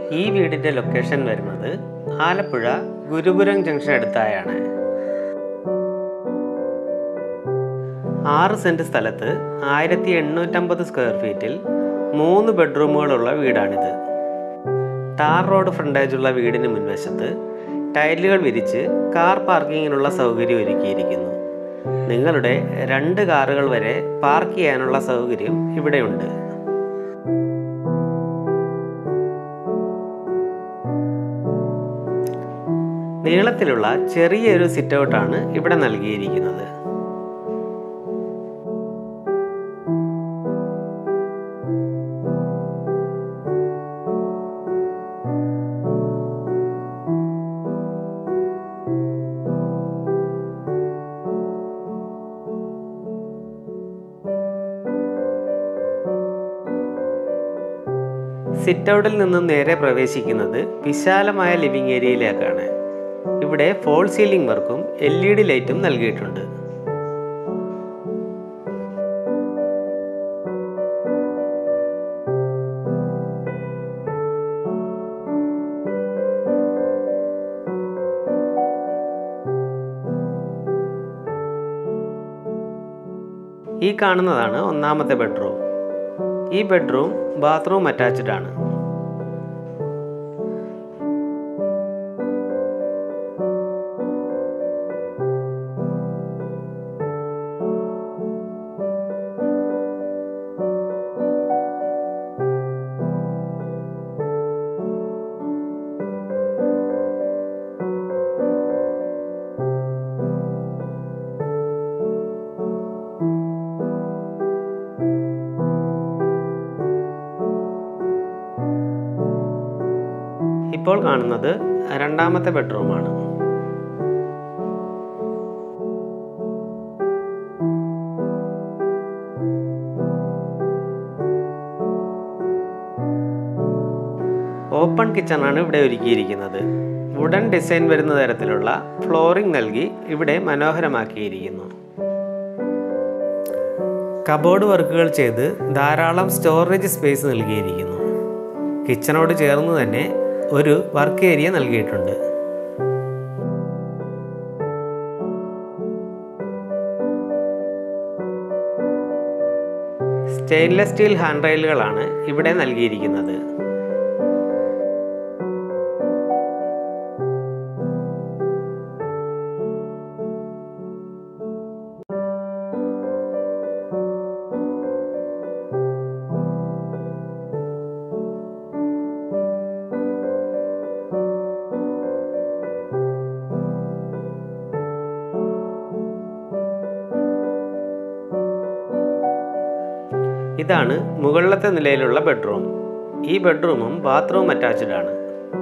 ഈ വീടിൻ്റെ ലൊക്കേഷൻ വരുന്നത് ആലപ്പുഴ ഗുരുപുരം ജംഗ്ഷൻ അടുത്തായാണ് ആറ് സെൻറ്റ് സ്ഥലത്ത് ആയിരത്തി എണ്ണൂറ്റമ്പത് സ്ക്വയർ ഫീറ്റിൽ മൂന്ന് ബെഡ്റൂമുകളുള്ള വീടാണിത് ടാർ റോഡ് ഫ്രണ്ടേജുള്ള വീടിന് മുൻവശത്ത് ടൈലുകൾ വിരിച്ച് കാർ പാർക്കിങ്ങിനുള്ള സൗകര്യം ഒരുക്കിയിരിക്കുന്നു നിങ്ങളുടെ രണ്ട് കാറുകൾ വരെ പാർക്ക് ചെയ്യാനുള്ള സൗകര്യം ഇവിടെയുണ്ട് നീളത്തിലുള്ള ചെറിയൊരു സിറ്റ് ഔട്ടാണ് ഇവിടെ നൽകിയിരിക്കുന്നത് സിറ്റ് ഔട്ടിൽ നിന്നും നേരെ പ്രവേശിക്കുന്നത് വിശാലമായ ലിവിംഗ് ഏരിയയിലേക്കാണ് ഇവിടെ ഫോൾ സീലിംഗ് വർക്കും എൽ ഇ ഡി ലൈറ്റും നൽകിയിട്ടുണ്ട് ഈ കാണുന്നതാണ് ഒന്നാമത്തെ ബെഡ്റൂം ഈ ബെഡ്റൂം ബാത്റൂം അറ്റാച്ച്ഡ് ആണ് ഇപ്പോൾ കാണുന്നത് രണ്ടാമത്തെ ബെഡ്റൂമാണ് ഓപ്പൺ കിച്ചണാണ് ഇവിടെ ഒരുക്കിയിരിക്കുന്നത് വുഡൻ ഡിസൈൻ വരുന്ന തരത്തിലുള്ള ഫ്ലോറിംഗ് നൽകി ഇവിടെ മനോഹരമാക്കിയിരിക്കുന്നു കബോർഡ് വർക്കുകൾ ചെയ്ത് ധാരാളം സ്റ്റോറേജ് സ്പേസ് നൽകിയിരിക്കുന്നു കിച്ചണോട് ചേർന്ന് തന്നെ ഒരു വർക്ക് ഏരിയ നൽകിയിട്ടുണ്ട് സ്റ്റെയിൻലെസ് സ്റ്റീൽ ഹാൻഡ് റെയിലുകളാണ് ഇവിടെ നൽകിയിരിക്കുന്നത് ഇതാണ് മുകളിലത്തെ നിലയിലുള്ള ബെഡ്റൂം ഈ ബെഡ്റൂമും ബാത്റൂം അറ്റാച്ച്ഡ് ആണ്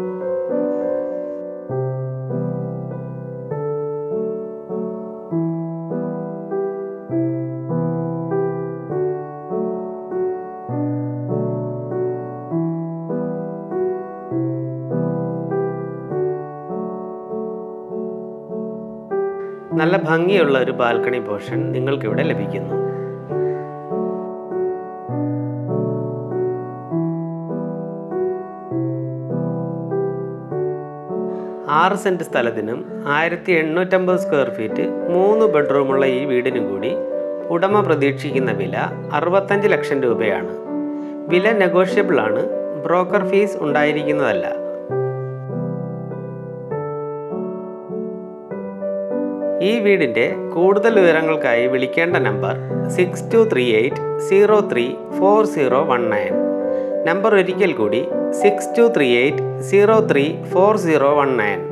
നല്ല ഭംഗിയുള്ള ഒരു ബാൽക്കണി പോർഷൻ നിങ്ങൾക്കിവിടെ ലഭിക്കുന്നു ആറ് സെൻറ്റ് സ്ഥലത്തിനും ആയിരത്തി എണ്ണൂറ്റമ്പത് സ്ക്വയർ ഫീറ്റ് മൂന്ന് ബെഡ്റൂമുള്ള ഈ വീടിനും കൂടി ഉടമ പ്രതീക്ഷിക്കുന്ന വില അറുപത്തഞ്ച് ലക്ഷം രൂപയാണ് വില നെഗോഷ്യബിൾ ആണ് ബ്രോക്കർ ഫീസ് ഉണ്ടായിരിക്കുന്നതല്ല ഈ വീടിൻ്റെ കൂടുതൽ വിവരങ്ങൾക്കായി വിളിക്കേണ്ട number six two three eight zero three four zero one nine number ഒരിക്കൽ കൂടി six two three eight zero three four zero one nine